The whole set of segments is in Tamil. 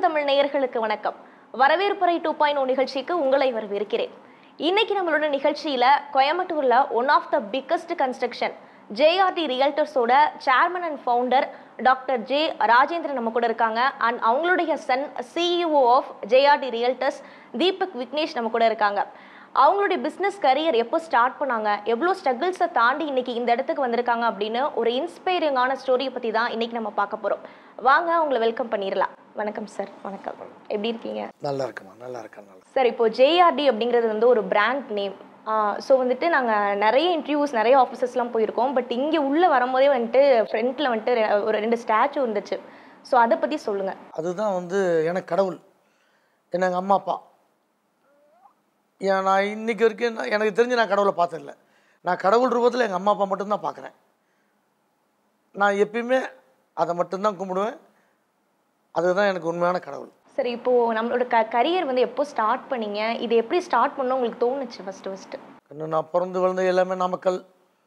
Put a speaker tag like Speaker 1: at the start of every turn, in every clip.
Speaker 1: தமிழ் நேயர்களுக்கு வணக்கம் வரவேற்புரை டூ பாயிண்ட் நிகழ்ச்சிக்கு உங்களை வரவேற்கிறேன் இன்னைக்கு நம்மளோட நிகழ்ச்சியில கோயம்புத்தூர்ல one of the biggest construction JRD ரியல்டர்ஸோட chairman and founder doctor J Rajendran நம்ம கூட இருக்காங்க அண்ட் அவங்களுடைய son CEO of JRD Realtors Deepak Vignesh நம்ம கூட இருக்காங்க அவங்களுடைய பிஸ்னஸ் கரியர் எப்போ ஸ்டார்ட் பண்ணாங்க எவ்வளோ ஸ்ட்ரகிள்ஸை தாண்டி இன்னைக்கு இந்த இடத்துக்கு வந்திருக்காங்க அப்படின்னு ஒரு இன்ஸ்பைரிங்கான ஸ்டோரியை பற்றி தான் இன்னைக்கு நம்ம பார்க்க போகிறோம் வாங்க அவங்கள வெல்கம் பண்ணிடலாம் வணக்கம் சார் வணக்கம் எப்படி இருக்கீங்க
Speaker 2: நல்லா இருக்குமா நல்லா இருக்கேன் நல்லா
Speaker 1: சார் இப்போ ஜேஆர்டி அப்படிங்கிறது வந்து ஒரு பிராண்ட் நேம் ஸோ வந்துட்டு நாங்கள் நிறைய இன்டர்வியூஸ் நிறைய ஆஃபீஸஸ்லாம் போயிருக்கோம் பட் இங்கே உள்ளே வரும்போதே வந்துட்டு ஃப்ரண்ட்டில் வந்துட்டு ரெ- ஒரு ரெண்டு ஸ்டாச்சு இருந்துச்சு ஸோ அதை பற்றி சொல்லுங்கள்
Speaker 2: அதுதான் வந்து எனக்கு கடவுள் என்ன எங்கள் அம்மா அப்பா ஏன் நான் இன்னைக்கு வரைக்கும் நான் எனக்கு தெரிஞ்சு நான் கடவுளை பார்த்ததில்ல நான் கடவுள் ரூபத்தில் எங்கள் அம்மா அப்பா மட்டும்தான் பார்க்குறேன் நான் எப்பயுமே அதை மட்டும்தான் கும்பிடுவேன் அதுதான் எனக்கு உண்மையான கடவுள்
Speaker 1: சரி இப்போ நம்மளோட க கரியர் வந்து எப்போ ஸ்டார்ட் பண்ணீங்க இது எப்படி ஸ்டார்ட் பண்ணணும் உங்களுக்கு தோணுச்சு ஃபர்ஸ்ட் ஃபர்ஸ்ட்
Speaker 2: இன்னும் நான் பிறந்து வளர்ந்த எல்லாமே நாமக்கல்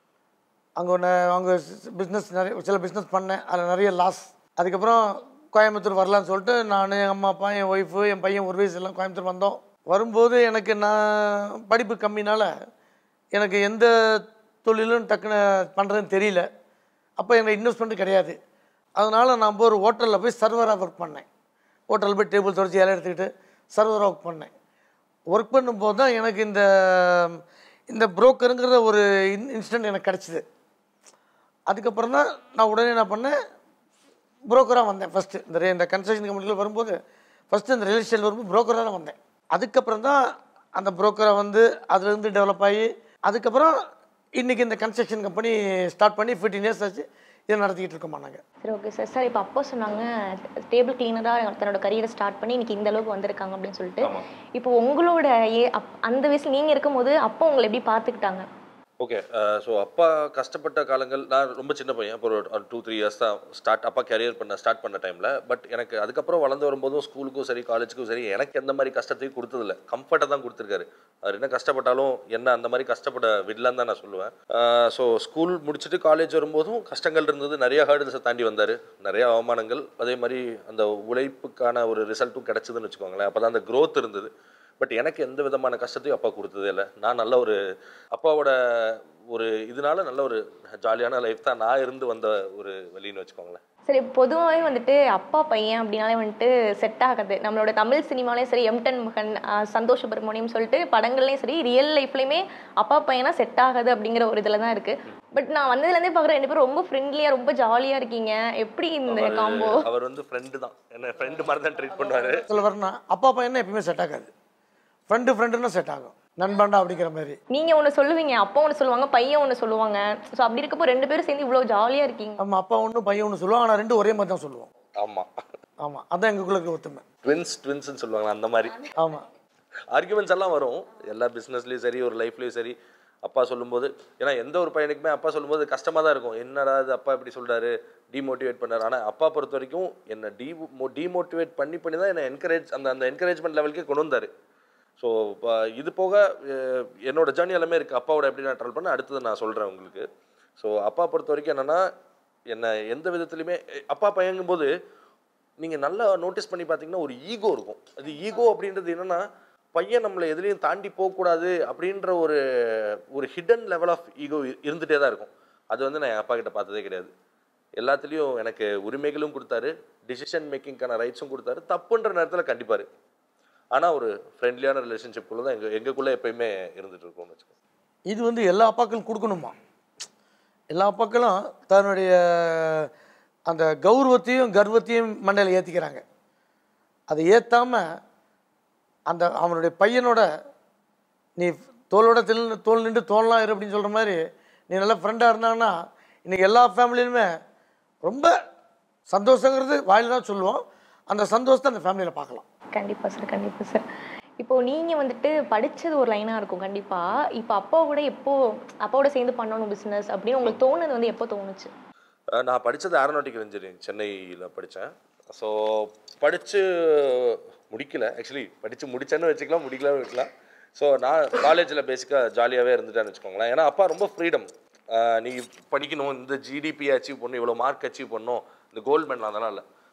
Speaker 2: அங்கே ஒன்று அங்கே பிஸ்னஸ் நிறைய சில பிஸ்னஸ் பண்ணேன் அதில் நிறைய லாஸ் அதுக்கப்புறம் கோயம்புத்தூர் வரலான்னு சொல்லிட்டு நான் என் அம்மா அப்பா என் ஒய்ஃபு என் பையன் ஒரு வயசு எல்லாம் கோயம்புத்தூர் வந்தோம் வரும்போது எனக்கு நான் படிப்பு கம்மினால எனக்கு எந்த தொழிலும் டக்குன்னு பண்ணுறதுன்னு தெரியல அப்போ எனக்கு இன்வெஸ்ட்மெண்ட் கிடையாது அதனால் நான் போய் ஒரு ஹோட்டலில் போய் சர்வராக ஒர்க் பண்ணேன் ஹோட்டலில் போய் டேபிள் தொடச்சி இலை எடுத்துக்கிட்டு சர்வராக ஒர்க் பண்ணேன் ஒர்க் பண்ணும்போது தான் எனக்கு இந்த இந்த புரோக்கருங்கிற ஒரு இன் இன்சிடென்ட் எனக்கு கிடச்சிது அதுக்கப்புறம் தான் நான் உடனே என்ன பண்ணேன் புரோக்கராக வந்தேன் ஃபஸ்ட்டு இந்த re- இந்த கன்ஸ்ட்ரக்ஷன் கம்பெனியில் வரும்போது ஃபஸ்ட்டு இந்த ரியல் எஸ்டேட் வரும்போது புரோக்கராக தான் வந்தேன் அதுக்கப்புறம் தான் அந்த புரோக்கரை வந்து அதுலேருந்து டெவலப் ஆகி அதுக்கப்புறம் இன்றைக்கி இந்த கன்ஸ்ட்ரக்ஷன் கம்பெனி ஸ்டார்ட் பண்ணி ஃபிஃப்டீன் இயர்ஸ் ஆச்சு இதை நடத்திக்கிட்டு இருக்கோமா நாங்கள்
Speaker 1: சரி ஓகே சார் சார் இப்போ அப்பா சொன்னாங்க டேபிள் கிளீனராக தன்னோட கரியரை ஸ்டார்ட் பண்ணி இன்னைக்கு இந்த அளவுக்கு வந்திருக்காங்க அப்படின்னு சொல்லிட்டு இப்போ உங்களோட ஏ அப் அந்த வயசுல நீங்கள் இருக்கும்போது அப்பா உங்களை எப்படி பார்த்துக்கிட்டாங்க
Speaker 3: ஓகே ஸோ அப்பா கஷ்டப்பட்ட காலங்கள் நான் ரொம்ப சின்ன பையன் அப்போ ஒரு டூ த்ரீ இயர்ஸ் தான் ஸ்டார்ட் அப்பா கேரியர் பண்ண ஸ்டார்ட் பண்ண டைமில் பட் எனக்கு அதுக்கப்புறம் வளர்ந்து வரும்போதும் ஸ்கூலுக்கும் சரி காலேஜுக்கும் சரி எனக்கு எந்த மாதிரி கஷ்டத்தையும் கொடுத்ததில்ல கம்ஃபர்ட்டை தான் கொடுத்துருக்காரு அவர் என்ன கஷ்டப்பட்டாலும் என்ன அந்த மாதிரி கஷ்டப்பட விடலான்னு தான் நான் சொல்லுவேன் ஸோ ஸ்கூல் முடிச்சுட்டு காலேஜ் வரும்போதும் கஷ்டங்கள் இருந்தது நிறைய ஹேர்டில்ஸை தாண்டி வந்தார் நிறைய அவமானங்கள் அதே மாதிரி அந்த உழைப்புக்கான ஒரு ரிசல்ட்டும் கிடச்சிதுன்னு வச்சுக்கோங்களேன் அப்போ தான் அந்த growth இருந்தது பட் எனக்கு எந்த விதமான கஷ்டத்தையும் அப்பா கொடுத்ததே இல்லை நான் நல்ல ஒரு அப்பாவோட ஒரு இதனால நல்ல ஒரு ஜாலியான லைஃப் தான் நான் இருந்து வந்த ஒரு வழின்னு வச்சுக்கோங்களேன்
Speaker 1: சரி பொதுவாகவே வந்துட்டு அப்பா பையன் அப்படின்னாலே வந்துட்டு செட் ஆகாது நம்மளோட தமிழ் சினிமாலையும் சரி எம்டன் மகன் ஆஹ் சந்தோஷ் சுப்ரமணியம் சொல்லிட்டு படங்கள்லையும் சரி ரியல் லைஃப்லையுமே அப்பா பையனா செட் ஆகாது அப்படிங்கிற ஒரு இதில் தான் இருக்கு பட் நான் வந்ததுலேருந்தே பார்க்குறேன் ரெண்டு பேரும் ரொம்ப ஃப்ரெண்ட்லியாக ரொம்ப ஜாலியாக இருக்கீங்க எப்படி இந்த காம்போ
Speaker 3: அவர் வந்து ஃப்ரெண்டு தான் என்ன ஃப்ரெண்டு மாதிரி தான் ட்ரீட் பண்ணுவாரு
Speaker 2: சொல்ல வரேன்னா அப்பா பையனா எப்பயுமே செட் ஆகாது ஃப்ரெண்டு ஃப்ரெண்டுன்னா செட் ஆகும் நண்பன்டா அப்படிங்கிற மாதிரி
Speaker 1: நீங்க ஒண்ணு சொல்லுவீங்க அப்பா ஒண்ணு சொல்லுவாங்க பையன் ஒண்ணு சொல்லுவாங்க சோ அப்படி இருக்கப்போ ரெண்டு பேரும் சேர்ந்து இவ்வளவு ஜாலியா இருக்கீங்க
Speaker 2: நம்ம அப்பா ஒன்று பையன் ஒன்று சொல்லுவோம் ஆனால் ரெண்டும் ஒரே மாதிரி தான் சொல்லுவோம்
Speaker 3: ஆமாம்
Speaker 2: ஆமாம் அதான் எங்களுக்குள்ள இருக்க ஒத்துமை
Speaker 3: ட்வின்ஸ் ட்வின்ஸ்னு சொல்லுவாங்க அந்த மாதிரி
Speaker 2: ஆமாம்
Speaker 3: ஆர்குமெண்ட்ஸ் எல்லாம் வரும் எல்லா பிஸ்னஸ்லேயும் சரி ஒரு லைஃப்லேயும் சரி அப்பா சொல்லும்போது ஏன்னா எந்த ஒரு பையனுக்குமே அப்பா சொல்லும்போது கஷ்டமாக தான் இருக்கும் என்னடா இது அப்பா இப்படி சொல்றாரு டிமோட்டிவேட் பண்ணாரு ஆனால் அப்பா பொறுத்த வரைக்கும் என்னை டி டிமோட்டிவேட் பண்ணி பண்ணி தான் என்னை என்கரேஜ் அந்த அந்த என்கரேஜ்மெண்ட் லெவலுக்கே கொண்டு வந்தார் ஸோ இது போக அஹ், என்னோட ஜேர்னி எல்லாமே இருக்குது அப்பாவோட எப்படி நான் ட்ராவல் பண்ண அடுத்தது நான் சொல்கிறேன் உங்களுக்கு ஸோ அப்பா பொறுத்த வரைக்கும் என்னென்னா என்னை எந்த விதத்துலையுமே அப்பா பையங்கும்போது நீங்கள் நல்லா நோட்டீஸ் பண்ணி பார்த்தீங்கன்னா ஒரு ஈகோ இருக்கும் அது ஈகோ அப்படின்றது என்னன்னா பையன் நம்மளை எதுலேயும் தாண்டி போகக்கூடாது அப்படின்ற ஒரு ஒரு ஹிடன் லெவல் ஆஃப் ஈகோ இருந்துகிட்டே தான் இருக்கும் அது வந்து நான் என் அப்பா கிட்ட பார்த்ததே கிடையாது எல்லாத்துலேயும் எனக்கு உரிமைகளும் கொடுத்தாரு டிசிஷன் மேக்கிங்க்கான ரைட்ஸும் கொடுத்தாரு தப்புன்ற நேரத்தில் கண்டிப்பாரு ஆனால் ஒரு ஃப்ரெண்ட்லியான ரிலேஷன்ஷிப்குள்ளே தான் எங்கள் எங்களுக்குள்ளே எப்பயுமே இருந்துட்டு இருக்கோம்னு வச்சுக்கோங்க
Speaker 2: இது வந்து எல்லா அப்பாக்களும் கொடுக்கணுமா எல்லா அப்பாக்களும் தன்னுடைய அந்த கௌரவத்தையும் கர்வத்தையும் மண்டையில் ஏற்றிக்கிறாங்க அதை ஏற்றாம அந்த அவனுடைய பையனோட நீ தோளோட தில் தோல் நின்று தோல்லாம் இரு அப்படின்னு சொல்கிற மாதிரி நீ நல்லா ஃப்ரெண்டாக இருந்தாங்கன்னா இன்றைக்கி எல்லா ஃபேமிலியிலுமே ரொம்ப சந்தோஷங்கிறது வாயில தான் சொல்லுவோம் அந்த சந்தோஷத்தை அந்த ஃபேமிலியில் பார்க்கலாம்
Speaker 1: கண்டிப்பா சார் கண்டிப்பா சார் இப்போ நீங்க வந்துட்டு படிச்சது ஒரு லைனா இருக்கும் கண்டிப்பா இப்போ அப்பா கூட எப்போ அப்பாவோட சேர்ந்து பண்ணணும் பிசினஸ் அப்படின்னு உங்களுக்கு தோணுது வந்து எப்போ தோணுச்சு
Speaker 3: அஹ் நான் படித்தது ஏரோநாட்டிக்கல் இன்ஜினியரிங் சென்னையில் படித்தேன் ஸோ படித்து முடிக்கல ஆக்சுவலி படித்து முடிச்சேன்னு வச்சுக்கலாம் முடிக்கலாம்னு வைக்கலாம் ஸோ நான் காலேஜில் பேசிக்காக ஜாலியாகவே இருந்துட்டேன்னு வச்சுக்கோங்களேன் ஏன்னா அப்பா ரொம்ப ஃப்ரீடம் நீ படிக்கணும் இந்த ஜிடிபி அச்சீவ் பண்ணணும் இவ்வளோ மார்க் அச்சீவ் பண்ணணும் இந்த கோல்டு மெடல் அதெல்லாம் இல்லை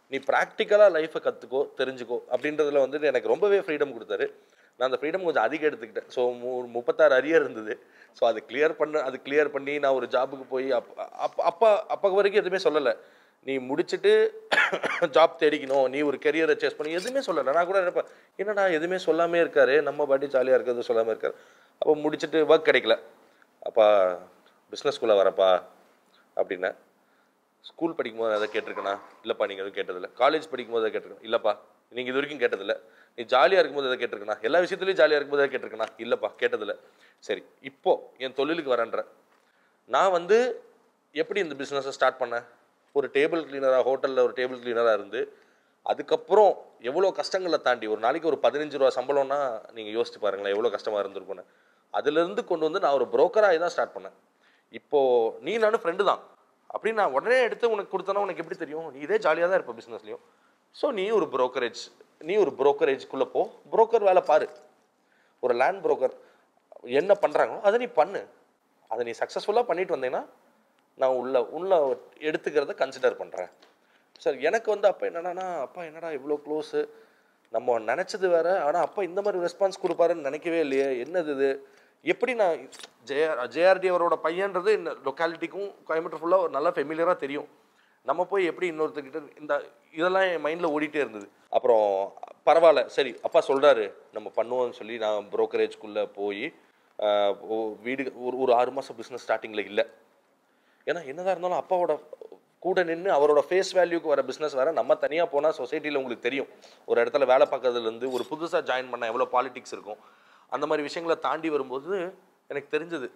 Speaker 3: நீ ப்ராக்டிக்கலாக லைஃப்பை கற்றுக்கோ தெரிஞ்சுக்கோ அப்படின்றதுல வந்து எனக்கு ரொம்பவே ஃப்ரீடம் கொடுத்தாரு நான் அந்த ஃப்ரீடம் கொஞ்சம் அதிகம் எடுத்துக்கிட்டேன் ஸோ முப்பத்தாறு அரியர் இருந்தது ஸோ அது கிளியர் பண்ண அது கிளியர் பண்ணி நான் ஒரு ஜாபுக்கு போய் அப் அப்பா அப்பா அப்பா வரைக்கும் எதுவுமே சொல்லலை நீ முடிச்சுட்டு ஜாப் தேடிக்கணும் நீ ஒரு கெரியரை சேஸ் பண்ணி எதுவுமே சொல்லலை நான் கூட நினைப்பேன் என்னடா எதுவுமே சொல்லாமே இருக்காரு நம்ம பாட்டி ஜாலியாக இருக்கிறது சொல்லாமல் இருக்காரு அப்போ முடிச்சுட்டு ஒர்க் கிடைக்கல அப்பா பிஸ்னஸ் ஸ்கூலில் வரப்பா அப்படின்னேன் ஸ்கூல் படிக்கும்போது அதை கேட்டிருக்கேனா இல்லைப்பா நீங்கள் எதுவும் கேட்டதில்ல காலேஜ் படிக்கும்போது அதை கேட்டிருக்கேன் இல்லைப்பா நீங்கள் இது வரைக்கும் கேட்டதில்ல நீ ஜாலியாக இருக்கும்போது அதை கேட்டிருக்கேனா எல்லா விஷயத்துலையும் ஜாலியாக இருக்கும்போது அதை கேட்டிருக்கேனா இல்லைப்பா கேட்டதில்ல சரி இப்போ என் தொழிலுக்கு வரேன்ற நான் வந்து எப்படி இந்த பிஸ்னஸை ஸ்டார்ட் பண்ணேன் ஒரு டேபிள் கிளீனராக ஹோட்டலில் ஒரு டேபிள் கிளீனராக இருந்து அதுக்கப்புறம் எவ்வளோ கஷ்டங்களை தாண்டி ஒரு நாளைக்கு ஒரு பதினஞ்சு ரூபா சம்பளம்னா நீங்கள் யோசிச்சு பாருங்களேன் எவ்வளோ கஷ்டமாக இருந்திருக்கும்னு அதுலேருந்து கொண்டு வந்து நான் ஒரு புரோக்கராக தான் ஸ்டார்ட் பண்ணேன் இப்போது நீ நானும் ஃப்ரெண்டு தான் அப்படின்னு நான் உடனே எடுத்து உனக்கு கொடுத்தனா உனக்கு எப்படி தெரியும் நீ இதே ஜாலியாக தான் இருப்ப பிஸ்னஸ்லையும் ஸோ நீ ஒரு brokerage நீ ஒரு brokerage-க்குள்ள போ புரோக்கர் வேலை பாரு ஒரு லேண்ட் புரோக்கர் என்ன பண்ணுறாங்களோ அதை நீ பண்ணு அதை நீ சக்ஸஸ்ஃபுல்லாக பண்ணிட்டு வந்தீங்கன்னா நான் உள்ள உள்ள எடுத்துக்கிறத கன்சிடர் பண்ணுறேன் சார் எனக்கு வந்து அப்போ என்னன்னா அப்பா என்னடா இவ்வளோ க்ளோஸு நம்ம நினச்சது வேற ஆனால் அப்பா இந்த மாதிரி ரெஸ்பான்ஸ் கொடுப்பாருன்னு நினைக்கவே இல்லையே என்னது இது எப்படி நான் ஜேஆர் ஜேஆர்டி அவரோட பையன்றது இந்த லொக்காலிட்டிக்கும் கோயம்புத்தூர் ஃபுல்லாக ஒரு நல்லா ஃபெமிலியராக தெரியும் நம்ம போய் எப்படி இன்னொருத்தர்கிட்ட இந்த இதெல்லாம் என் மைண்டில் ஓடிட்டே இருந்தது அப்புறம் பரவாயில்ல சரி அப்பா சொல்கிறாரு நம்ம பண்ணுவோம்னு சொல்லி நான் ப்ரோக்கரேஜ்குள்ளே போய் ஆஹ், ஓ- வீடு ஒரு ஒரு ஆறு மாதம் பிஸ்னஸ் ஸ்டார்டிங்கில் இல்லை ஏன்னா என்னதான் இருந்தாலும் அப்பாவோட கூட நின்று அவரோட ஃபேஸ் வேல்யூக்கு வர பிஸ்னஸ் வேற நம்ம தனியாக போனால் சொசைட்டியில் உங்களுக்கு தெரியும் ஒரு இடத்துல வேலை பார்க்கறதுலேருந்து ஒரு புதுசாக ஜாயின் பண்ண எவ்வளோ பாலிடிக்ஸ் இருக்கும் அந்த மாதிரி விஷயங்களை தாண்டி வரும்போது எனக்கு தெரிஞ்சது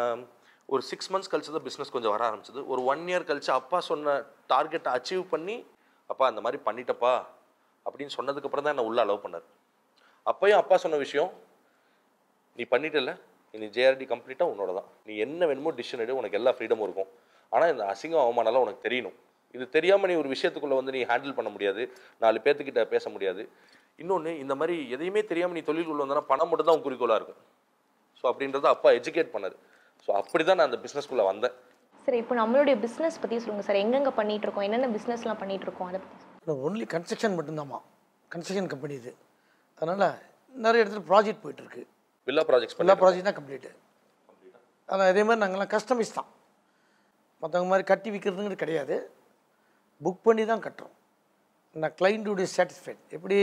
Speaker 3: ஒரு சிக்ஸ் மந்த்ஸ் கழிச்சு தான் பிஸ்னஸ் கொஞ்சம் வர ஆரம்பிச்சது ஒரு ஒன் இயர் கழிச்சு அப்பா சொன்ன டார்கெட்டை அச்சீவ் பண்ணி அப்பா அந்த மாதிரி பண்ணிட்டப்பா அப்படின்னு சொன்னதுக்கப்புறம் தான் என்னை உள்ள அலோவ் பண்ணார் அப்பயும் அப்பா சொன்ன விஷயம் நீ பண்ணிட்டல நீ ஜேஆர்டி கம்ப்ளீட்டாக உன்னோட தான் நீ என்ன வேணுமோ டிசிஷன் எடு உனக்கு எல்லா ஃப்ரீடமும் இருக்கும் ஆனால் இந்த அசிங்கம் அவமானம்லாம் உனக்கு தெரியணும் இது தெரியாமல் நீ ஒரு விஷயத்துக்குள்ளே வந்து நீ ஹேண்டில் பண்ண முடியாது நாலு பேர்த்துக்கிட்ட பேச முடியாது இன்னொன்று இந்த மாதிரி எதையுமே தெரியாமல் நீ தொழிலுக்குள்ள வந்தனா பணம் மட்டும் தான் உன் குறிக்கோளாக இருக்கும் ஸோ அப்படின்றத அப்பா எஜுகேட் பண்ணாரு ஸோ அப்படி தான் நான் அந்த பிஸ்னஸ்க்குள்ளே வந்தேன்
Speaker 1: சரி இப்போ நம்மளுடைய பிஸ்னஸ் பற்றி சொல்லுங்கள் சார் எங்கெங்கே பண்ணிட்டு இருக்கோம் என்னென்ன பிஸ்னஸ்லாம் பண்ணிட்டு இருக்கோம் அதை பற்றி
Speaker 2: ஒன்லி கன்ஸ்ட்ரக்ஷன் மட்டும்தாம்மா கன்ஸ்ட்ரக்ஷன் கம்பெனி இது அதனால் நிறைய இடத்துல ப்ராஜெக்ட் போயிட்டுருக்கு
Speaker 3: வில்லா ப்ராஜெக்ட்ஸ்
Speaker 2: எல்லா
Speaker 3: பண்ணி
Speaker 2: ப்ராஜெக்ட் தான் கம்ப்ளீட்டு ஆனால் அதே மாதிரி நாங்கள்லாம் கஸ்டமைஸ் தான் மற்றவங்க மாதிரி கட்டி விற்கிறதுங்கிறது கிடையாது புக் பண்ணி தான் கட்டுறோம் நான் கிளைண்ட்டுடைய சாட்டிஸ்ஃபைட் எப்படி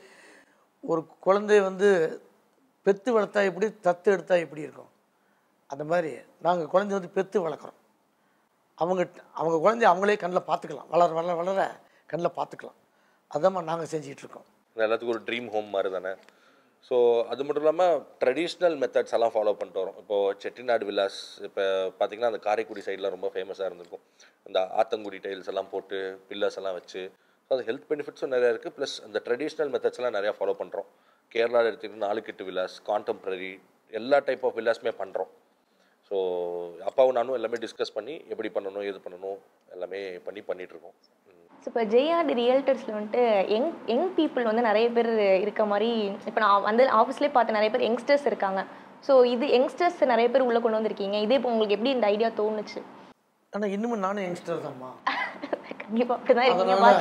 Speaker 2: ஒரு குழந்தை வந்து பெத்து வளர்த்தா எப்படி தத்து எடுத்தா எப்படி இருக்கும் அந்த மாதிரி நாங்கள் குழந்தை வந்து பெத்து வளர்க்குறோம் அவங்க அவங்க குழந்தைய அவங்களே கண்ணில் பார்த்துக்கலாம் வளர வளர வளர கண்ணில் பார்த்துக்கலாம் அதான் நாங்கள் செஞ்சிகிட்ருக்கோம்
Speaker 3: எல்லாத்துக்கும் ஒரு ட்ரீம் ஹோம் மாதிரி தானே ஸோ அது மட்டும் இல்லாமல் ட்ரெடிஷ்னல் மெத்தட்ஸ் எல்லாம் ஃபாலோ பண்ணிட்டு வரோம் இப்போது செட்டிநாடு வில்லாஸ் இப்போ பார்த்தீங்கன்னா அந்த காரைக்குடி சைடில் ரொம்ப ஃபேமஸாக இருந்திருக்கும் இந்த ஆத்தங்குடி டைல்ஸ் எல்லாம் போட்டு வில்லாஸ் எல்லாம் வச்சு ஸோ அது ஹெல்த் பெனிஃபிட்ஸும் நிறையா இருக்குது ப்ளஸ் அந்த ட்ரெடிஷ்னல் மெத்தட்ஸ் எல்லாம் நிறையா ஃபாலோ பண்ணுறோம் கேரளாவில் எடுத்துக்கிட்டு நாலு கிட்டு வில்லாஸ் கான்டெம்பரரி எல்லா டைப் ஆஃப் வில்லாஸுமே பண்ணுறோம் ஸோ அப்பாவும் நானும் எல்லாமே டிஸ்கஸ் பண்ணி எப்படி பண்ணணும் எது பண்ணணும் எல்லாமே பண்ணி பண்ணிகிட்ருக்கோம்
Speaker 1: ஸோ இப்போ ஜேஆர்டி ரியல்டர்ஸில் வந்துட்டு யங் யங் பீப்புள் வந்து நிறைய பேர் இருக்க மாதிரி இப்போ நான் வந்து ஆஃபீஸ்லேயே பார்த்த நிறைய பேர் யங்ஸ்டர்ஸ் இருக்காங்க ஸோ இது யங்ஸ்டர்ஸ் நிறைய பேர் உள்ளே கொண்டு வந்திருக்கீங்க இதே இப்போ உங்களுக்கு எப்படி இந்த ஐடியா தோணுச்சு
Speaker 2: ஆனால் இன்னமும் நானும் யங்ஸ்டர் தான்மா
Speaker 1: கண்டிப்பாக அப்படி தான் இருக்கீங்க
Speaker 2: அதனால்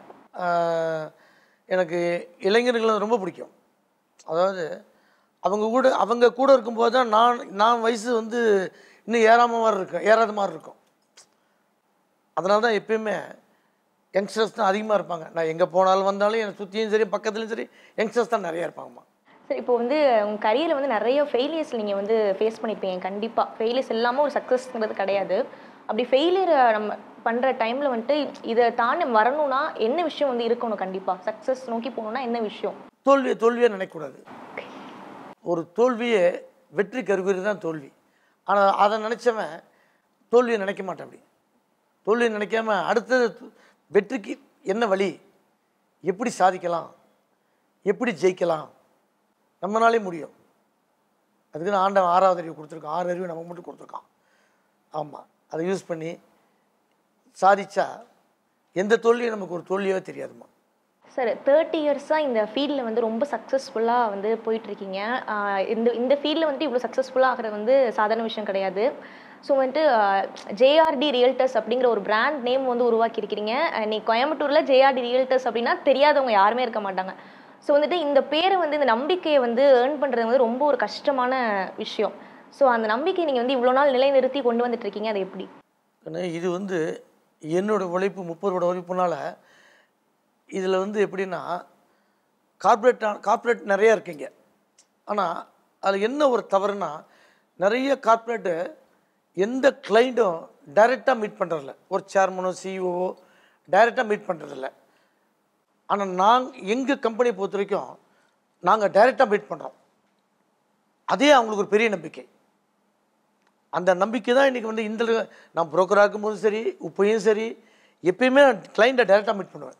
Speaker 2: எனக்கு இளைஞர்களை ரொம்ப பிடிக்கும் அதாவது அவங்க கூட அவங்க கூட இருக்கும்போது தான் நான் நான் வயசு வந்து இன்னும் ஏறாம மாதிரி இருக்கும் ஏறாத மாதிரி இருக்கும் அதனால தான் எப்பயுமே யங்ஸ்டர்ஸ் தான் அதிகமாக இருப்பாங்க நான் எங்கே போனாலும் வந்தாலும் என்னை சுற்றியும் சரி பக்கத்துலையும் சரி யங்ஸ்டர்ஸ் தான் நிறையா இருப்பாங்கம்மா
Speaker 1: சரி இப்போ வந்து உங்கள் கரியரில் வந்து நிறைய ஃபெயிலியர்ஸ் நீங்கள் வந்து ஃபேஸ் பண்ணியிருப்பீங்க கண்டிப்பாக ஃபெயிலியர்ஸ் இல்லாமல் ஒரு சக்ஸஸ்ங்கிறது கிடையாது அப்படி ஃபெயிலியர் நம்ம பண்ணுற டைமில் வந்துட்டு இதை தாண்டி வரணும்னா என்ன விஷயம் வந்து இருக்கணும் கண்டிப்பாக சக்ஸஸ் நோக்கி போகணும்னா என்ன விஷயம்
Speaker 2: தோல்வியை தோல்வியே நினைக்கக்கூடாது ஒரு தோல்வியே வெற்றி கருவிரி தான் தோல்வி ஆனால் அதை நினச்சவன் தோல்வியை நினைக்க மாட்டான் அப்படி தோல்வியை நினைக்காம அடுத்தது வெற்றிக்கு என்ன வழி எப்படி சாதிக்கலாம் எப்படி ஜெயிக்கலாம் நம்மளாலே முடியும் அதுக்கு தான் ஆண்டவன் ஆறாவது அறிவு கொடுத்துருக்கான் ஆறு அறிவு நமக்கு மட்டும் கொடுத்துருக்கான் ஆமாம் அதை யூஸ் பண்ணி சாதிச்சா எந்த தோல்வியும் நமக்கு ஒரு தோல்வியாவே தெரியாதும்மா
Speaker 1: சார் தேர்ட்டி இயர்ஸாக இந்த ஃபீல்டில் வந்து ரொம்ப சக்ஸஸ்ஃபுல்லாக வந்து போயிட்டுருக்கீங்க இந்த இந்த ஃபீல்டில் வந்துட்டு இவ்வளோ சக்ஸஸ்ஃபுல்லாக ஆகிறது வந்து சாதாரண விஷயம் கிடையாது ஸோ வந்துட்டு ஜேஆர்டி ரியல்டர்ஸ் அப்படிங்கிற ஒரு பிராண்ட் நேம் வந்து உருவாக்கியிருக்கிறீங்க அஹ் நீ கோயம்புத்தூரில் ஜேஆர்டி ரியல்டர்ஸ் அப்படின்னா தெரியாதவங்க யாருமே இருக்க மாட்டாங்க ஸோ வந்துட்டு இந்த பேரை வந்து இந்த நம்பிக்கையை வந்து ஏர்ன் பண்ணுறது வந்து ரொம்ப ஒரு கஷ்டமான விஷயம் ஸோ அந்த நம்பிக்கையை நீங்கள் வந்து இவ்வளோ நாள் நிலைநிறுத்தி கொண்டு வந்துட்டு இருக்கீங்க அது எப்படி
Speaker 2: ஏன்னா இது வந்து என்னோட உழைப்பு முப்பது வருட உழைப்புனால இதில் வந்து எப்படின்னா கார்ப்பரேட் கார்ப்பரேட் நிறைய இருக்குங்க ஆனால் அதில் என்ன ஒரு தவறுனா நிறைய கார்ப்பரேட்டு எந்த கிளைண்ட்டும் டைரெக்டாக மீட் பண்ணுறதில்ல ஒரு சேர்மனோ சிஇஓ டைரெக்டாக மீட் பண்ணுறதில்ல ஆனால் நாங்கள் எங்கள் கம்பெனியை பொறுத்த வரைக்கும் நாங்கள் டைரெக்டாக மீட் பண்ணுறோம் அதே அவங்களுக்கு ஒரு பெரிய நம்பிக்கை அந்த நம்பிக்கை தான் இன்றைக்கி வந்து இந்த நான் broker-ஆ இருக்கும்போதும் சரி இப்பயும் சரி எப்பயுமே நான் கிளைண்ட்டை டைரெக்டாக மீட் பண்ணுவேன்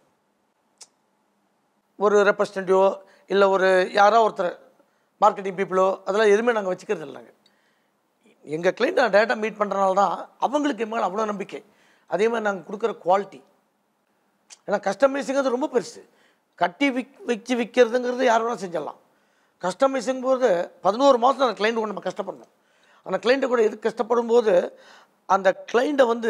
Speaker 2: ஒரு ரெப்ரசன்டேட்டிவோ இல்லை ஒரு யாரோ ஒருத்தர் மார்க்கெட்டிங் பீப்புளோ அதெல்லாம் எதுவுமே நாங்கள் வச்சுக்கிறது இல்லைங்க எங்கள் கிளைண்ட் நான் டேரெக்டாக மீட் பண்ணுறனால தான் அவங்களுக்கு என் மேலே அவ்வளோ நம்பிக்கை அதே மாதிரி நாங்கள் கொடுக்குற குவாலிட்டி ஏன்னா கஸ்டமைஸுங்கிறது ரொம்ப பெருசு கட்டி விக் வச்சு விற்கிறதுங்கிறது யார் வேணால் செஞ்சிடலாம் கஸ்டமைஸிங் போது பதினோரு மாதம் அந்த கிளைண்ட் கூட நம்ம கஷ்டப்படணும் அந்த கிளைண்ட்டை கூட எது கஷ்டப்படும் போது அந்த கிளைண்ட்டை வந்து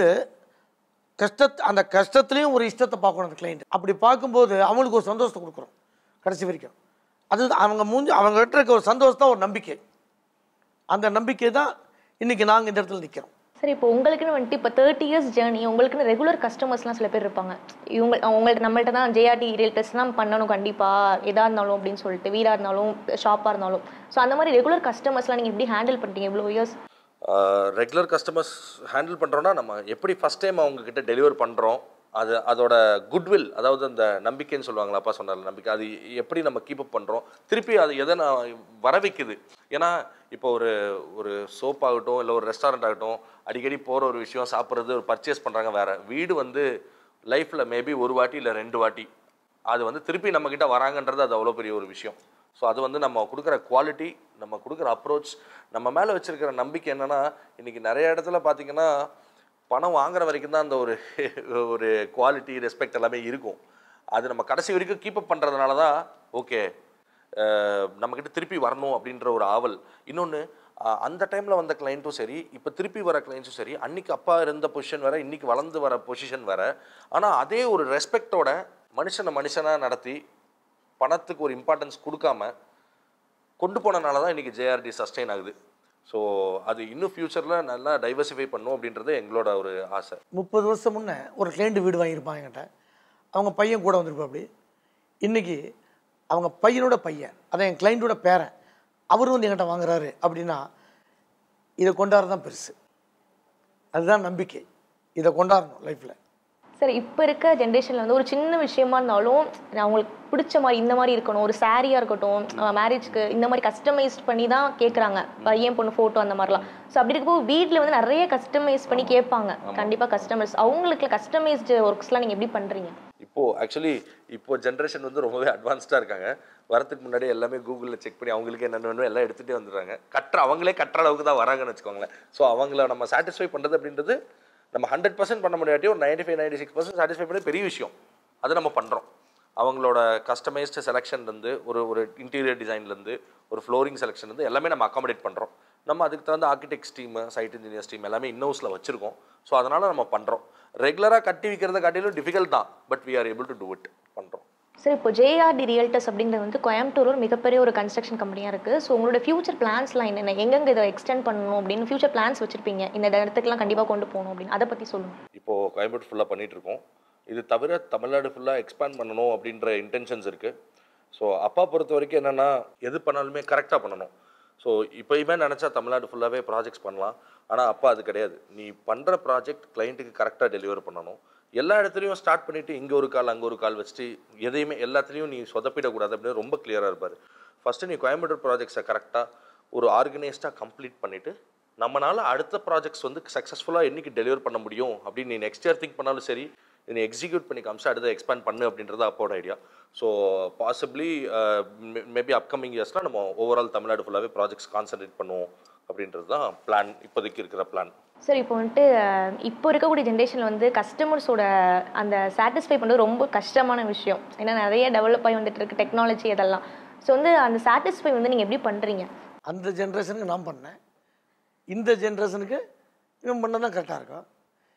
Speaker 2: கஷ்டத் அந்த கஷ்டத்துலேயும் ஒரு இஷ்டத்தை பார்க்கணும் அந்த கிளைண்ட் அப்படி பார்க்கும்போது அவங்களுக்கு ஒரு சந்தோஷத்தை கொடுக்குறோம் கடைசி வரைக்கும் அது அவங்க மூஞ்சி அவங்க கிட்ட இருக்க ஒரு சந்தோஷம் தான் ஒரு நம்பிக்கை அந்த நம்பிக்கை தான் இன்றைக்கி நாங்கள் இந்த இடத்துல நிற்கிறோம்
Speaker 1: சரி இப்போ உங்களுக்குன்னு வந்துட்டு இப்போ தேர்ட்டி இயர்ஸ் ஜேர்னி உங்களுக்குன்னு ரெகுலர் கஸ்டமர்ஸ்லாம் சில பேர் இருப்பாங்க இவங்க உங்கள்ட்ட நம்மள்ட்ட தான் ஜேஆர்டி ரியல்டர்ஸ்லாம் பண்ணணும் கண்டிப்பாக எதாக இருந்தாலும் அப்படின்னு சொல்லிட்டு வீடாக இருந்தாலும் ஷாப்பாக இருந்தாலும் ஸோ அந்த மாதிரி ரெகுலர் கஸ்டமர்ஸ்லாம் நீங்கள் எப்படி ஹேண்டில் பண்ணுறீங்க இவ்வளோ இயர்ஸ்
Speaker 3: ரெகுலர் கஸ்டமர்ஸ் ஹேண்டில் பண்ணுறோன்னா நம்ம எப்படி ஃபஸ்ட் டைம் அவங்கக்கிட்ட டெலிவர் பண்ணுறோம் அது அதோட குட்வில் அதாவது அந்த நம்பிக்கைன்னு சொல்லுவாங்களா அப்பா சொன்னார் நம்பிக்கை அது எப்படி நம்ம கீப் அப் பண்ணுறோம் திருப்பி அது எதை நான் வர வைக்குது ஏன்னா இப்போ ஒரு ஒரு சோப் ஆகட்டும் இல்லை ஒரு ரெஸ்டாரண்ட் ஆகட்டும் அடிக்கடி போகிற ஒரு விஷயம் சாப்பிட்றது ஒரு பர்ச்சேஸ் பண்ணுறாங்க வேறு வீடு வந்து லைஃப்பில் மேபி ஒரு வாட்டி இல்லை ரெண்டு வாட்டி அது வந்து திருப்பி நம்மக்கிட்ட வராங்கன்றது அது அவ்வளோ பெரிய ஒரு விஷயம் ஸோ அது வந்து நம்ம கொடுக்குற குவாலிட்டி நம்ம கொடுக்குற அப்ரோச் நம்ம மேலே வச்சிருக்கிற நம்பிக்கை என்னென்னா இன்றைக்கி நிறைய இடத்துல பார்த்தீங்கன்னா பணம் வாங்குற வரைக்கும் தான் அந்த ஒரு ஒரு குவாலிட்டி ரெஸ்பெக்ட் எல்லாமே இருக்கும் அது நம்ம கடைசி வரைக்கும் கீப் அப் பண்ணுறதுனால தான் ஓகே நம்மக்கிட்ட திருப்பி வரணும் அப்படின்ற ஒரு ஆவல் இன்னொன்று அந்த டைமில் வந்த கிளைண்ட்டும் சரி இப்போ திருப்பி வர கிளைண்ட்ஸும் சரி அன்னைக்கு அப்பா இருந்த பொசிஷன் வேற இன்னைக்கு வளர்ந்து வர பொசிஷன் வேற ஆனால் அதே ஒரு ரெஸ்பெக்டோட மனுஷனை மனுஷனாக நடத்தி பணத்துக்கு ஒரு இம்பார்ட்டன்ஸ் கொடுக்காம கொண்டு போனனால தான் இன்றைக்கி ஜேஆர்டி சஸ்டெயின் ஆகுது ஸோ அது இன்னும் ஃப்யூச்சரில் நல்லா டைவர்சிஃபை பண்ணும் அப்படின்றது எங்களோட ஒரு ஆசை
Speaker 2: முப்பது வருஷம் முன்னே ஒரு கிளைண்ட் வீடு வாங்கியிருப்பாங்க என்கிட்ட அவங்க பையன் கூட வந்திருப்பா அப்படி இன்றைக்கி அவங்க பையனோட பையன் அதான் என் கிளைண்ட்டோட பேரன் அவரும் வந்து என்கிட்ட வாங்குறாரு அப்படின்னா இதை கொண்டாடுறது தான் பெருசு அதுதான் நம்பிக்கை இதை கொண்டாடணும் லைஃப்பில்
Speaker 1: சரி இப்போ இருக்க ஜென்ரேஷனில் வந்து ஒரு சின்ன விஷயமா இருந்தாலும் நான் அவங்களுக்கு பிடிச்ச மாதிரி இந்த மாதிரி இருக்கணும் ஒரு சாரியாக இருக்கட்டும் மேரேஜ்க்கு இந்த மாதிரி கஸ்டமைஸ்ட் பண்ணி தான் கேட்குறாங்க பையன் பொண்ணு ஃபோட்டோ அந்த மாதிரிலாம் ஸோ அப்படி இருக்கும்போது வீட்டில் வந்து நிறைய கஸ்டமைஸ் பண்ணி கேட்பாங்க கண்டிப்பாக கஸ்டமர்ஸ் அவங்களுக்கு கஸ்டமைஸ்டு ஒர்க்ஸ்லாம் நீங்கள் எப்படி பண்ணுறீங்க
Speaker 3: இப்போது ஆக்சுவலி இப்போ ஜென்ரேஷன் வந்து ரொம்பவே அட்வான்ஸ்டாக இருக்காங்க வரதுக்கு முன்னாடி எல்லாமே கூகுளில் செக் பண்ணி அவங்களுக்கு என்னென்ன வேணும் எல்லாம் எடுத்துகிட்டே வந்துடுறாங்க கட்டுற அவங்களே கட்டுற அளவுக்கு தான் வராங்கன்னு வச்சுக்கோங்களேன் ஸோ அவங்கள நம்ம சாட்டிஸ்ஃபை பண்ணுறது அப்படின்றது நம்ம ஹண்ட்ரட் பர்சன்ட் பண்ண முடியாட்டி ஒரு ninety five ninety six percent satisfy பண்ண பெரிய விஷயம் அது நம்ம பண்ணுறோம் அவங்களோட கஸ்டமைஸ்டு செலெக்ஷன்லேருந்து ஒரு ஒரு இன்டீரியர் டிசைன்லேருந்து ஒரு ஃப்ளோரிங் செலெக்ஷன்லேருந்து எல்லாமே நம்ம அகாமடேட் பண்ணுறோம் நம்ம அதுக்கு தகுந்த architects team site engineers team எல்லாமே இன்னோஸில் வச்சுருக்கோம் ஸோ அதனால் நம்ம பண்ணுறோம் ரெகுலராக கட்டி விற்கிறத காட்டிலும் டிஃபிகல்ட் தான் but we are able to do it பண்ணுறோம்
Speaker 1: சரி இப்போ ஜேஆர்டி ரியல்டர்ஸ் அப்படிங்கிறது வந்து கோயம்புத்தூர் ஒரு மிகப்பெரிய ஒரு கன்ஸ்ட்ரக்ஷன் கம்பெனியாக இருக்குது ஸோ உங்களோட ஃபியூச்சர் பிளான்ஸ்லாம் என்னென்ன எங்கெங்க இதை எக்ஸ்டெண்ட் பண்ணணும் அப்படின்னு ஃபியூச்சர் பிளான்ஸ் வச்சிருப்பீங்க இந்த இடத்துக்குலாம் கண்டிப்பாக கொண்டு போகணும் அப்படின்னு அதை பற்றி சொல்லுங்கள்
Speaker 3: இப்போது கோயம்புத்தூர் ஃபுல்லாக பண்ணிட்டு இருக்கோம் இது தவிர தமிழ்நாடு ஃபுல்லாக எக்ஸ்பேண்ட் பண்ணணும் அப்படின்ற இன்டென்ஷன்ஸ் இருக்குது ஸோ அப்பா பொறுத்த வரைக்கும் என்னென்னா எது பண்ணாலுமே கரெக்டாக பண்ணணும் ஸோ இப்போயுமே நினச்சா தமிழ்நாடு ஃபுல்லாகவே ப்ராஜெக்ட்ஸ் பண்ணலாம் ஆனால் அப்பா அது கிடையாது நீ பண்ணுற ப்ராஜெக்ட் கிளைண்ட்டுக்கு கரெக்டாக டெலிவர் பண்ணணும் எல்லா இடத்துலையும் ஸ்டார்ட் பண்ணிவிட்டு இங்கே ஒரு கால் அங்கே ஒரு கால் வச்சுட்டு எதையுமே எல்லாத்துலேயும் நீ சொதப்பிடக்கூடாது அப்படின்னு ரொம்ப கிளியராக இருப்பார் ஃபஸ்ட்டு நீ கோயம்புத்தூர் ப்ராஜெக்ட்ஸை கரெக்டாக ஒரு ஆர்கனைஸ்டாக கம்ப்ளீட் பண்ணிவிட்டு நம்மனால அடுத்த ப்ராஜெக்ட்ஸ் வந்து சக்ஸஸ்ஃபுல்லாக என்னைக்கு டெலிவர் பண்ண முடியும் அப்படின்னு நீ நெக்ஸ்ட் இயர் திங்க் பண்ணாலும் சரி நீ எக்ஸிக்யூட் பண்ணி காமிச்சு அடுத்த எக்ஸ்பேண்ட் பண்ணு அப்படின்றது அப்போட idea so possibly maybe upcoming இயர்ஸ்லாம் நம்ம ஓவரால் தமிழ்நாடு ஃபுல்லாகவே ப்ராஜெக்ட்ஸ் கான்சன்ட்ரேட் பண்ணுவோம் அப்படின்றது தான் பிளான் இப்போதைக்கு இருக்கிற பிளான்
Speaker 1: சரி இப்போ வந்துட்டு அஹ், இப்போ இருக்கக்கூடிய ஜென்ரேஷனில் வந்து கஸ்டமர்ஸோட அந்த சாட்டிஸ்ஃபை பண்ணுறது ரொம்ப கஷ்டமான விஷயம் ஏன்னா நிறைய டெவலப் ஆகி வந்துட்டு இருக்கு டெக்னாலஜி அதெல்லாம் ஸோ வந்து அந்த சாட்டிஸ்ஃபை வந்து நீங்கள் எப்படி பண்ணுறீங்க
Speaker 2: அந்த ஜென்ரேஷனுக்கு நான் பண்ணேன் இந்த ஜென்ரேஷனுக்கு இவன் பண்ண தான் கரெக்டாக இருக்கும்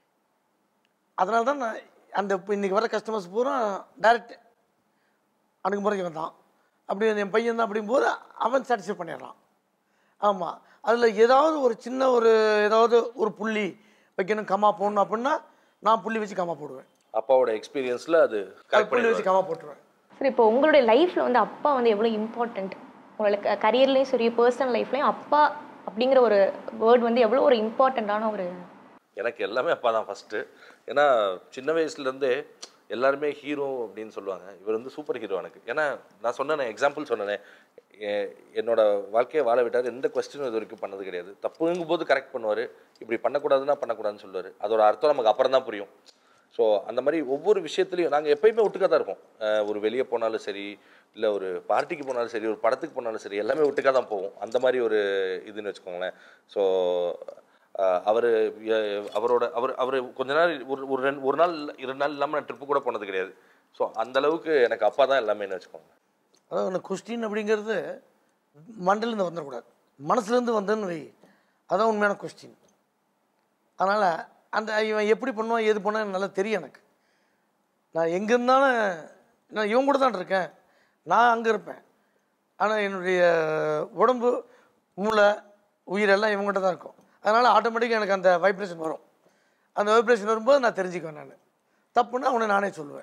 Speaker 2: அதனால தான் நான் அந்த இப்போ இன்றைக்கி வர கஸ்டமர்ஸ் பூரா டைரக்ட் அணுகுமுறைக்கு வந்தான் அப்படி என் பையன் தான் அப்படிங்கும்போது அவன் சாட்டிஸ்ஃபை பண்ணிடுறான் ஆமாம் அதில் ஏதாவது ஒரு சின்ன ஒரு ஏதாவது ஒரு புள்ளி வைக்கணும் கம்மா போடணும் அப்படின்னா நான் புள்ளி வச்சு கம்மா போடுவேன்
Speaker 3: அப்பாவோட எக்ஸ்பீரியன்ஸில் அது
Speaker 2: அது
Speaker 3: கரெக்ட்
Speaker 2: புள்ளி
Speaker 3: பண்ணி
Speaker 2: வச்சு கம்மா போட்டுருவேன்
Speaker 1: சரி இப்போ உங்களுடைய லைஃப்ல வந்து அப்பா வந்து எவ்வளோ இம்பார்ட்டண்ட் உங்களுக்கு கரியர்லேயும் சரி பர்சனல் லைஃப்லையும் அப்பா அப்படிங்கிற ஒரு வேர்ட் வந்து எவ்வளோ ஒரு இம்பார்ட்டண்ட்டான ஒரு
Speaker 3: எனக்கு எல்லாமே அப்பா தான் ஃபஸ்ட்டு ஏன்னா சின்ன வயசுலேருந்தே எல்லாருமே ஹீரோ அப்படின்னு சொல்லுவாங்க இவர் வந்து சூப்பர் ஹீரோ எனக்கு ஏன்னா நான் சொன்னேனே எக்ஸாம்பிள் சொன்னேனே எ- என்னோட வாழ்க்கையை வாழ விட்டார் எந்த கொஸ்டினும் இது வரைக்கும் பண்ணது கிடையாது தப்புங்கும் போது கரெக்ட் பண்ணுவார் இப்படி பண்ணக்கூடாதுன்னா பண்ணக்கூடாதுன்னு சொல்லுவார் அதோட அர்த்தம் நமக்கு அப்புறம் தான் புரியும் ஸோ அந்த மாதிரி ஒவ்வொரு விஷயத்துலையும் நாங்கள் எப்பயுமே ஒட்டுக்கா தான் இருப்போம் அஹ் ஒரு வெளியே போனாலும் சரி இல்லை ஒரு பார்ட்டிக்கு போனாலும் சரி ஒரு படத்துக்கு போனாலும் சரி எல்லாமே ஒட்டுக்கா தான் போவோம் அந்த மாதிரி ஒரு இதுன்னு வச்சுக்கோங்களேன் ஸோ அவர் அவரோட அவர் அவர் கொஞ்ச நாள் ஒரு ஒரு ரெண்டு ஒரு நாள் இல்ல- இரண்டு நாள் இல்லாமல் நான் ட்ரிப்பு கூட போனது கிடையாது ஸோ அந்த அளவுக்கு எனக்கு அப்பா தான் எல்லாமேன்னு வச்சுக்கோங்க
Speaker 2: அதாவது அந்த கொஸ்டின் அப்படிங்கிறது மண்டலேருந்து வந்துடக்கூடாது மனசுலேருந்து வந்ததுன்னு வை அதான் உண்மையான கொஸ்டின் அதனால் அந்த இவன் எப்படி பண்ணுவான் ஏது பண்ணுவான் எனக்கு நல்லா தெரியும் எனக்கு நான் எங்கே இருந்தாலும் நான் இவன் கூட தான் இருக்கேன் நான் அங்கே இருப்பேன் ஆனால் என்னுடைய உடம்பு மூளை உயிரெல்லாம் இவங்ககிட்ட தான் இருக்கும் அதனால் ஆட்டோமேட்டிக்காக எனக்கு அந்த வைப்ரேஷன் வரும் அந்த வைப்ரேஷன் வரும்போது நான் தெரிஞ்சுக்குவேன் நான் தப்புன்னா அவனை நானே சொல்லுவேன்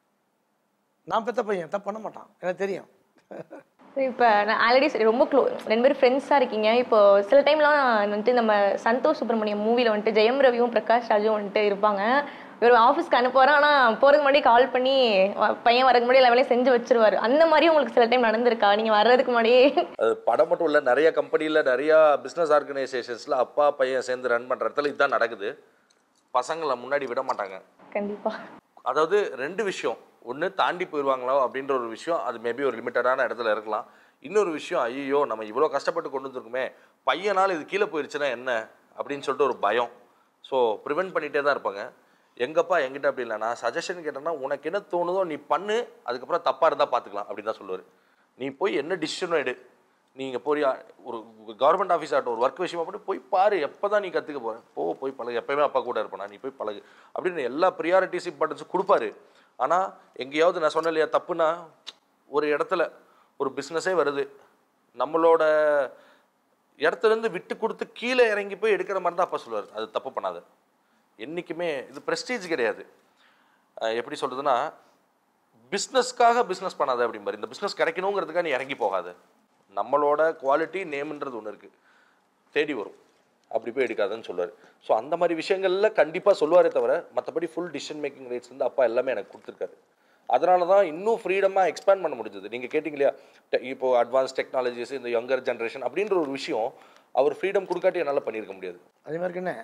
Speaker 2: நான் பெத்த பையன் தப்பு பண்ண மாட்டான் எனக்கு தெரியும்
Speaker 1: இப்போ நான் ஆல்ரெடி சரி ரொம்ப க்ளோ ரெண்டு பேரும் ஃப்ரெண்ட்ஸாக இருக்கீங்க இப்போ சில டைம்லாம் வந்துட்டு நம்ம சந்தோஷ் சுப்ரமணியம் மூவியில் வந்துட்டு ஜெயம் ரவியும் பிரகாஷ் ராஜும் வந்துட்டு இருப்பாங்க இவர் ஆஃபீஸ்க்கு அனுப்புவார் ஆனால் போகிறதுக்கு முன்னாடி கால் பண்ணி வ- பையன் வரதுக்கு முன்னாடி எல்லா வேலையும் செஞ்சு வச்சிருவாரு அந்த மாதிரி உங்களுக்கு சில டைம் நடந்திருக்கா நீங்கள் வர்றதுக்கு முன்னாடியே
Speaker 3: அது படம் மட்டும் இல்லை நிறைய கம்பெனியில் நிறையா பிஸ்னஸ் ஆர்கனைசேஷன்ஸில் அப்பா பையன் சேர்ந்து ரன் பண்ணுற இடத்துல இதுதான் நடக்குது பசங்களை முன்னாடி விட மாட்டாங்க
Speaker 1: கண்டிப்பாக
Speaker 3: அதாவது ரெண்டு விஷயம் ஒன்று தாண்டி போயிடுவாங்களோ அப்படின்ற ஒரு விஷயம் அது மேபி ஒரு லிமிட்டடான இடத்துல இருக்கலாம் இன்னொரு விஷயம் ஐயோ நம்ம இவ்வளோ கஷ்டப்பட்டு கொண்டு வந்திருக்குமே பையனால் இது கீழே போயிடுச்சுன்னா என்ன அப்படின்னு சொல்லிட்டு ஒரு பயம் ஸோ ப்ரிவென்ட் பண்ணிகிட்டே தான் இருப்பாங்க எங்கப்பா எங்கிட்ட அப்படி இல்லை நான் சஜஷன் கேட்டேன்னா உனக்கு என்ன தோணுதோ நீ பண்ணு அதுக்கப்புறம் தப்பாக இருந்தால் பார்த்துக்கலாம் அப்படின்னு தான் சொல்லுவார் நீ போய் என்ன டிசிஷனும் எடு நீங்கள் போறியா ஒரு கவர்மெண்ட் ஆஃபீஸ் ஆகட்டும் ஒரு ஒர்க் விஷயமா பண்ணி போய் பாரு எப்போ தான் நீ கற்றுக்க போகிற போ போய் பழகு எப்பயுமே அப்பா கூட இருப்பேனா நீ போய் பழகு அப்படின்னு எல்லா ப்ரியாரிட்டிஸ் இம்பார்ட்டன்ஸும் கொடுப்பாரு ஆனால் எங்கேயாவது நான் சொன்னேன் இல்லையா தப்புனா ஒரு இடத்துல ஒரு பிஸ்னஸே வருது நம்மளோட இடத்துலேருந்து விட்டு கொடுத்து கீழே இறங்கி போய் எடுக்கிற மாதிரி தான் அப்பா சொல்லுவார் அது தப்பு பண்ணாத என்றைக்குமே இது ப்ரெஸ்டீஜ் கிடையாது அஹ் எப்படி சொல்கிறதுனா பிஸ்னஸ்க்காக பிஸ்னஸ் பண்ணாத அப்படிம்பாரு இந்த பிஸ்னஸ் கிடைக்கணுங்கிறதுக்காக நீ இறங்கி போகாத நம்மளோட குவாலிட்டி நேம்ன்றது ஒன்று இருக்குது தேடி வரும் அப்படி போய் எடுக்காதன்னு சொல்லுவார் ஸோ அந்த மாதிரி விஷயங்கள்ல கண்டிப்பாக சொல்லுவாரே தவிர மற்றபடி ஃபுல் டிசிஷன் மேக்கிங் ரைட்ஸ் வந்து அப்பா எல்லாமே எனக்கு கொடுத்துருக்காரு அதனால தான் இன்னும் ஃப்ரீடமாக எக்ஸ்பேண்ட் பண்ண முடிஞ்சது நீங்கள் கேட்டிங்க இல்லையா te- இப்போ அட்வான்ஸ் டெக்னாலஜிஸ் இந்த யங்கர் ஜென்ரேஷன் அப்படின்ற ஒரு விஷயம் அவர் ஃப்ரீடம் கொடுக்காட்டி என்னால் பண்ணியிருக்க முடியாது
Speaker 2: அதே மாதிரி என்ன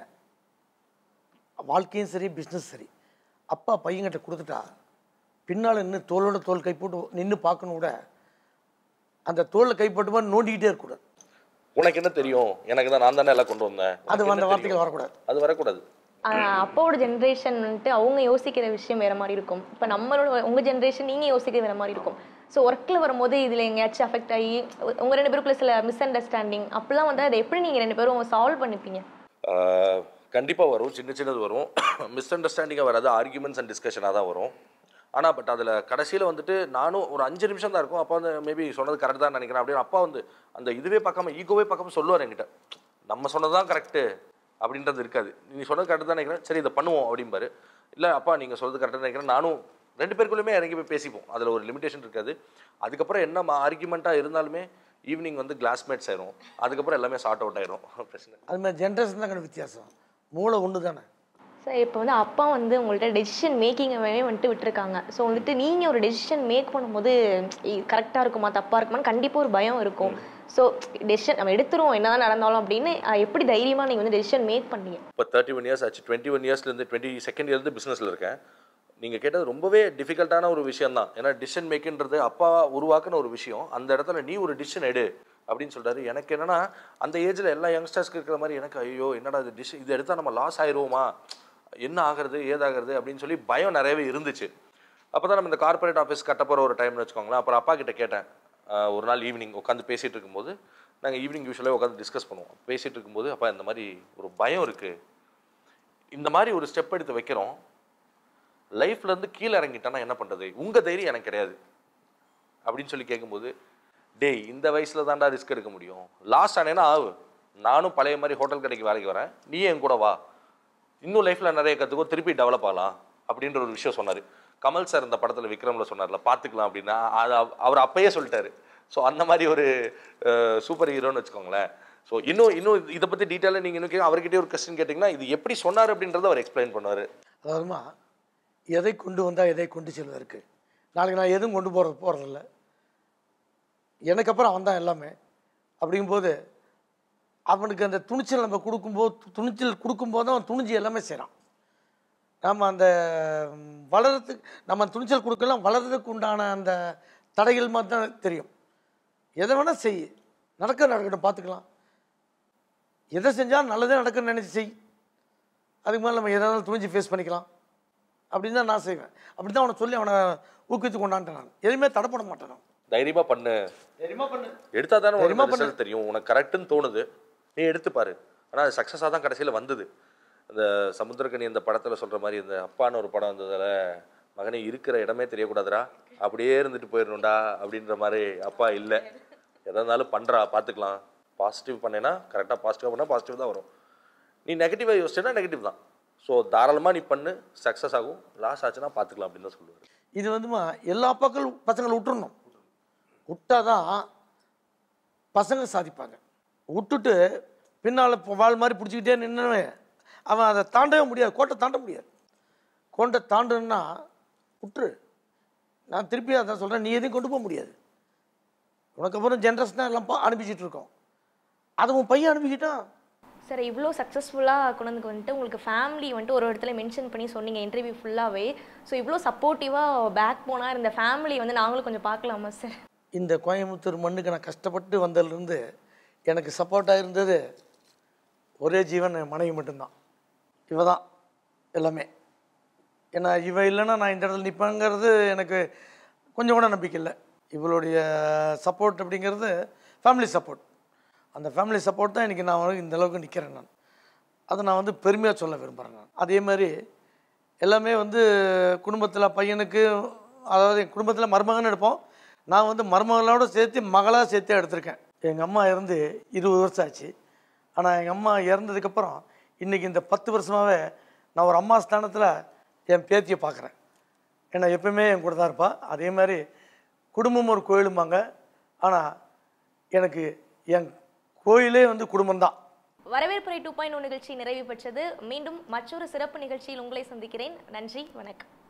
Speaker 2: வாழ்க்கையும் சரி பிஸ்னஸ் சரி அப்பா பையன்கிட்ட கொடுத்துட்டா பின்னால் நின்று தோளோட தோல் கை போட்டு நின்று பார்க்கணும் கூட அந்த தோளில் கைப்பட்டு மாதிரி நோண்டிக்கிட்டே இருக்கக்கூடாது
Speaker 3: உனக்கு என்ன தெரியும் எனக்கு தான் நான் தானே எல்லாம் கொண்டு வந்தேன்
Speaker 2: அது
Speaker 3: உனக்கு
Speaker 2: அந்த
Speaker 3: என்ன
Speaker 2: வார்த்தைகள்
Speaker 3: தெரியும்?
Speaker 2: வரக்கூடாது
Speaker 3: அது வரக்கூடாது
Speaker 1: ஆஹ் அப்பாவோட ஜென்ரேஷன் வந்துட்டு அவங்க யோசிக்கிற விஷயம் வேற மாதிரி இருக்கும் இப்போ நம்மளோட உங்க ஜென்ரேஷன் நீங்க யோசிக்கிறது வேற மாதிரி இருக்கும் ஸோ ஒர்க்கில் வரும்போது இதுல எங்கேயாச்சும் அஃபெக்ட் ஆகி உங்க ரெண்டு பேருக்குள்ள சில மிஸ் அண்டர்ஸ்டாண்டிங் அப்பெல்லாம் வந்து அதை எப்படி நீங்க ரெண்டு பேரும் சால்வ் பண்ணிப்பீங்க
Speaker 3: கண்டிப்பாக வரும் சின்ன சின்னது வரும் மிஸ் அண்டர்ஸ்டாண்டிங்காக வராது ஆர்கியூமெண்ட்ஸ் அண்ட் டிஸ்கஷனாக தான் வரும் ஆனால் பட் அதில் கடைசியில் வந்துட்டு நானும் ஒரு அஞ்சு நிமிஷம் தான் இருக்கும் அப்பா வந்து மேபி சொன்னது கரெக்ட் தான் நினைக்கிறேன் அப்படின்னு அப்பா வந்து அந்த இதுவே பார்க்காம ஈகோவே பார்க்காம சொல்லுவார் என்கிட்ட நம்ம சொன்னது தான் கரெக்டு அப்படின்றது இருக்காது நீ சொன்னது கரெக்ட் தான் நினைக்கிறேன் சரி இதை பண்ணுவோம் அப்படிம்பாரு இல்லை அப்பா நீங்கள் சொல்றது கரெக்டாக நினைக்கிறேன் நானும் ரெண்டு பேருக்குள்ளேயுமே இறங்கி போய் பேசிப்போம் அதில் ஒரு லிமிடேஷன் இருக்காது அதுக்கப்புறம் என்ன ஆர்குமெண்ட்டாக இருந்தாலுமே ஈவினிங் வந்து கிளாஸ்மேட்ஸ் ஆயிரும் அதுக்கப்புறம் எல்லாமே சார்ட் அவுட் ஆயிரும் பிரச்சனை இல்லை.
Speaker 2: அது மாதிரி ஜென்ரேஷன் தான் கண்டு வித்தியாசம் மூளை ஒன்று தானே
Speaker 1: சார் இப்போ வந்து அப்பா வந்து உங்கள்ட்ட டெசிஷன் மேக்கிங்கவே வந்துட்டு விட்டுருக்காங்க ஸோ வந்துட்டு நீங்கள் ஒரு டெசிஷன் மேக் பண்ணும்போது கரெக்டாக இருக்குமா தப்பாக இருக்குமான்னு கண்டிப்பாக ஒரு பயம் இருக்கும் ஸோ டெசிஷன் நம்ம எடுத்துருவோம் என்னதான் நடந்தாலும் அப்படின்னு அஹ், எப்படி தைரியமாக நீங்கள் வந்து டெசிஷன் மேக் பண்ணீங்க
Speaker 3: இப்போ தேர்ட்டி ஒன் இயர்ஸ் ஆச்சு டுவெண்ட்டி ஒன் இயர்ஸ்லேருந்து டுவெண்ட்டி செகண்ட் இயர்லேருந்து பிஸ்னஸில் இருக்கேன் நீங்கள் கேட்டது ரொம்பவே டிஃபிகல்ட்டான ஒரு விஷயம் தான் ஏன்னா டிசிஷன் மேக்கின்றது அப்பா உருவாக்குன ஒரு விஷயம் அந்த இடத்துல நீ ஒரு டிசிஷன் எடு அப்படின்னு சொல்றாரு எனக்கு என்னன்னா அந்த ஏஜில் எல்லா யங்ஸ்டர்ஸ்க்கு இருக்கிற மாதிரி எனக்கு ஐயோ என்னடா இது டிஷ் இது எடுத்தால் நம்ம லாஸ் ஆயிடுவோமா என்ன ஆகுறது ஏதாகிறது அப்படின்னு சொல்லி பயம் நிறையவே இருந்துச்சு அப்போ தான் நம்ம இந்த கார்ப்பரேட் ஆஃபீஸ் கட்ட போகிற ஒரு டைம்னு வச்சுக்கோங்களேன் அப்புறம் அப்பா கிட்ட கேட்டேன் ஆஹ் ஒரு நாள் ஈவினிங் உட்காந்து பேசிகிட்டு இருக்கும்போது நாங்கள் ஈவினிங் யூஸ்வலாக உட்காந்து டிஸ்கஸ் பண்ணுவோம் பேசிகிட்டு இருக்கும்போது அப்பா இந்த மாதிரி ஒரு பயம் இருக்குது இந்த மாதிரி ஒரு ஸ்டெப் எடுத்து வைக்கிறோம் லைஃப்ல இருந்து கீழே இறங்கிட்டேன்னா என்ன பண்றது உங்க தைரியம் எனக்கு கிடையாது அப்படின்னு சொல்லி கேட்கும்போது டேய் இந்த வயசுல தான்டா ரிஸ்க் எடுக்க முடியும் லாஸ்ட் ஆனேன்னா ஆகு நானும் பழைய மாதிரி ஹோட்டல் கடைக்கு வேலைக்கு வரேன் நீ என் கூட வா இன்னும் லைஃப்ல நிறைய கற்றுக்கோ திருப்பி டெவலப் ஆகலாம் அப்படின்ற ஒரு விஷயம் சொன்னாரு கமல் சார் இந்த படத்துல விக்ரம்ல சொன்னார்ல பார்த்துக்கலாம் அப்படின்னா அது அவ- அவர் அப்பயே சொல்லிட்டாரு ஸோ அந்த மாதிரி ஒரு சூப்பர் ஹீரோன்னு வச்சுக்கோங்களேன் ஸோ இன்னும் இன்னும் இது- இதை பத்தி டீட்டெயிலாக நீங்க இன்னும் கே- அவர்கிட்டயே ஒரு கொஸ்டின் கேட்டிங்கன்னா இது எப்படி சொன்னார் அப்படின்றத அவர் எக்ஸ்பிளைன் பண்ணுவாரு
Speaker 2: அதாவதுமா எதை கொண்டு வந்தால் எதை கொண்டு செல்வதற்கு நாளைக்கு நான் எதுவும் கொண்டு போகிறது போகிறதில்ல எனக்கு அப்புறம் அவன் தான் எல்லாமே அப்படிங்கும்போது அவனுக்கு அந்த துணிச்சல் நம்ம கொடுக்கும்போது து- துணிச்சல் கொடுக்கும்போது அவன் துணிஞ்சு எல்லாமே செய்கிறான் நாம் அந்த ம், வளர்றதுக்கு நம்ம துணிச்சல் கொடுக்கலாம் வளர்றதுக்கு உண்டான அந்த தடைகள் மாதிரி தான் தெரியும் எதை வேணால் செய் நடக்க நடக்கட்டும் பார்த்துக்கலாம் எதை செஞ்சால் நல்லதே நடக்குன்னு நினச்சி செய் அதுக்கு மேலே நம்ம எதாவது துணிஞ்சு ஃபேஸ் பண்ணிக்கலாம் அப்படின்னு தான் நான் செய்வேன் அப்படி தான் அவனை சொல்லி அவனை ஊக்குவித்து கொண்டான்ட்டேன் நான் எதுவுமே தடைப்பட மாட்டேன் நான்
Speaker 3: தைரியமா பண்ணு
Speaker 2: தெரியுமா பண்ணு
Speaker 3: எடுத்தா தானே
Speaker 2: தைரியமா
Speaker 3: உனக்கு ரிசல்ட் தெரியும் உனக்கு கரெக்ட்னு தோணுது நீ எடுத்து பாரு ஆனால் அது சக்ஸஸாக தான் கடைசியில் வந்தது இந்த சமுத்திரக்கனி இந்த படத்தில் சொல்கிற மாதிரி இந்த அப்பான்னு ஒரு படம் வந்ததால மகனே இருக்கிற இடமே தெரியக்கூடாதுடா அப்படியே இருந்துட்டு போயிடணும்டா அப்படின்ற மாதிரி அப்பா இல்லை எதா இருந்தாலும் பண்ணுறா பார்த்துக்கலாம் பாசிட்டிவ் பண்ணேன்னா கரெக்டாக பாசிட்டிவாக பண்ணால் பாசிட்டிவ் தான் வரும் நீ நெகட்டிவாக யோசிச்சேன்னா நெகட்டிவ் தான் ஸோ தாராளமாக நீ பண்ணு சக்ஸஸ் ஆகும் லாஸ் ஆச்சுன்னா பார்த்துக்கலாம் அப்படின்னு தான் சொல்லுவார்
Speaker 2: இது வந்துமா எல்லா பக்கம் பசங்களை விட்டுறணும் விட்டாதான் பசங்க சாதிப்பாங்க விட்டுட்டு பின்னால் வாழ் மாதிரி பிடிச்சிக்கிட்டே நின்னுவே அவன் அதை தாண்டவே முடியாது கோட்டை தாண்ட முடியாது கோட்டை தாண்டணுன்னா விட்டுரு நான் திருப்பி அதான் சொல்கிறேன் நீ எதையும் கொண்டு போக முடியாது உனக்கு அப்புறம் ஜென்ரஸ் தான் எல்லாம் பா- அனுப்பிச்சிட்டு இருக்கோம் அதை உன் பையன் அனுப்பிக்கிட்டான்
Speaker 1: சார் இவ்வளோ சக்ஸஸ்ஃபுல்லாக கொண்டு வந்து வந்துட்டு உங்களுக்கு ஃபேமிலி வந்துட்டு ஒரு இடத்துல மென்ஷன் பண்ணி சொன்னீங்க இன்டர்வியூ ஃபுல்லாகவே ஸோ இவ்வளோ சப்போர்ட்டிவாக பேக் போனால் இருந்த ஃபேமிலி வந்து நாங்களும் கொஞ்சம் பார்க்கலாமா சார்
Speaker 2: இந்த கோயம்புத்தூர் மண்ணுக்கு நான் கஷ்டப்பட்டு வந்ததுலேருந்து எனக்கு சப்போர்ட்டாக இருந்தது ஒரே ஜீவன் என் மனைவி மட்டும்தான் இவ தான் எல்லாமே ஏன்னா இவ இல்லைன்னா நான் இந்த இடத்துல நிற்பேங்கிறது எனக்கு கொஞ்சம் கூட நம்பிக்கை இல்லை இவளுடைய சப்போர்ட் அப்படிங்கிறது ஃபேமிலி சப்போர்ட் அந்த ஃபேமிலி சப்போர்ட் தான் இன்றைக்கி நான் வந்து இந்த அளவுக்கு நிற்கிறேன் நான் அதை நான் வந்து பெருமையாக சொல்ல விரும்புகிறேன் நான் அதே மாதிரி எல்லாமே வந்து குடும்பத்தில் பையனுக்கு அதாவது என் குடும்பத்தில் மருமகன் எடுப்போம் நான் வந்து மருமகளோட சேர்த்து மகளாக சேர்த்து எடுத்திருக்கேன் எங்கள் அம்மா இறந்து இருபது வருஷம் ஆச்சு ஆனால் எங்கள் அம்மா இறந்ததுக்கப்புறம் இன்றைக்கி இந்த பத்து வருஷமாகவே நான் ஒரு அம்மா ஸ்தானத்தில் என் பேத்தியை பார்க்குறேன் ஏன்னா எப்பவுமே என் கூட தான் இருப்பா அதே மாதிரி குடும்பம் ஒரு கோயிலும்பாங்க ஆனால் எனக்கு என் கோயிலே வந்து குடும்பம்தான்
Speaker 1: வரவேற்புரை டூ பாயிண்ட் நிகழ்ச்சி நிறைவு பெற்றது மீண்டும் மற்றொரு சிறப்பு நிகழ்ச்சியில் உங்களை சந்திக்கிறேன் நன்றி வணக்கம்